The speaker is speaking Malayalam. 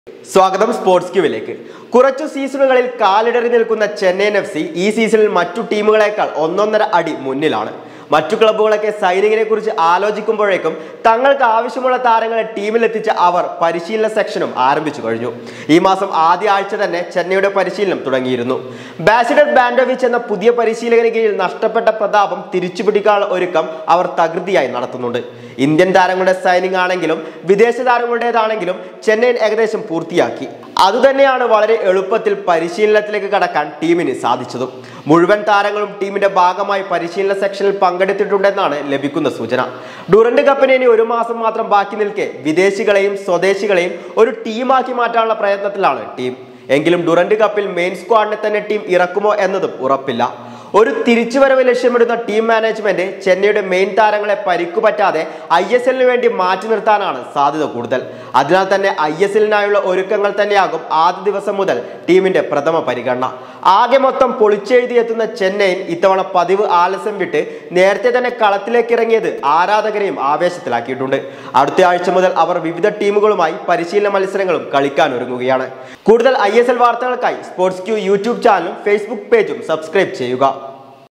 സ്വാഗതം സ്പോർട്സ് ക്യൂവിലേക്ക് കുറച്ചു സീസണുകളിൽ കാലിടറി നിൽക്കുന്ന ചെന്നൈയിൻ എഫ് സി ഈ സീസണിൽ മറ്റു ടീമുകളെക്കാൾ ഒന്നൊന്നര അടി മുന്നിലാണ് മറ്റു ക്ലബ്ബുകളൊക്കെ സൈനിങ്ങിനെ കുറിച്ച് ആലോചിക്കുമ്പോഴേക്കും തങ്ങൾക്ക് ആവശ്യമുള്ള താരങ്ങളെ ടീമിലെത്തിച്ച അവർ പരിശീലന സെക്ഷനും ആരംഭിച്ചു കഴിഞ്ഞു ഈ മാസം ആദ്യ ആഴ്ച തന്നെ ചെന്നൈയുടെ പരിശീലനം തുടങ്ങിയിരുന്നു ബാസിഡർ ബാൻഡോവിച്ച് എന്ന പുതിയ പരിശീലകന് കീഴിൽ നഷ്ടപ്പെട്ട പ്രതാപം തിരിച്ചുപിടിക്കാനുള്ള ഒരുക്കം അവർ തകൃതിയായി നടത്തുന്നുണ്ട് ഇന്ത്യൻ താരങ്ങളുടെ സൈനിങ് ആണെങ്കിലും വിദേശ താരങ്ങളുടേതാണെങ്കിലും ചെന്നൈയിൻ ഏകദേശം പൂർത്തിയാക്കി അതുതന്നെയാണ് വളരെ എളുപ്പത്തിൽ പരിശീലനത്തിലേക്ക് കടക്കാൻ ടീമിന് സാധിച്ചതും മുഴുവൻ താരങ്ങളും ടീമിന്റെ ഭാഗമായി പരിശീലന സെക്ഷനിൽ പങ്കെടുത്തിട്ടുണ്ടെന്നാണ് ലഭിക്കുന്ന സൂചന ഡുറന്റ് കപ്പിന് ഇനി ഒരു മാസം മാത്രം ബാക്കി നിൽക്കെ വിദേശികളെയും സ്വദേശികളെയും ഒരു ടീമാക്കി മാറ്റാനുള്ള പ്രയത്നത്തിലാണ് ടീം എങ്കിലും ഡുറന്റ് കപ്പിൽ മെയിൻ സ്ക്വാഡിനെ തന്നെ ടീം ഇറക്കുമോ എന്നതും ഉറപ്പില്ല ഒരു തിരിച്ചുവരവ് ലക്ഷ്യമിടുന്ന ടീം മാനേജ്മെന്റ് ചെന്നൈയുടെ മെയിൻ താരങ്ങളെ പരിക്കുപറ്റാതെ ഐ എസ് എല്ലിന് വേണ്ടി മാറ്റി നിർത്താനാണ് സാധ്യത കൂടുതൽ അതിനാൽ തന്നെ ഐ എസ് എല്ലിനായുള്ള ഒരുക്കങ്ങൾ തന്നെയാകും ആദ്യ ദിവസം മുതൽ ടീമിന്റെ പ്രഥമ പരിഗണന ആകെ മൊത്തം പൊളിച്ചെഴുതിയെത്തുന്ന ചെന്നൈയിൻ ഇത്തവണ പതിവ് ആലസ്യം വിട്ട് നേരത്തെ തന്നെ കളത്തിലേക്ക് ഇറങ്ങിയത് ആരാധകരെയും ആവേശത്തിലാക്കിയിട്ടുണ്ട് അടുത്ത ആഴ്ച മുതൽ അവർ വിവിധ ടീമുകളുമായി പരിശീലന മത്സരങ്ങളും കളിക്കാൻ ഒരുങ്ങുകയാണ് കൂടുതൽ ഐ വാർത്തകൾക്കായി സ്പോർട്സ് ക്യൂ യൂട്യൂബ് ചാനലും ഫേസ്ബുക്ക് പേജും സബ്സ്ക്രൈബ് ചെയ്യുക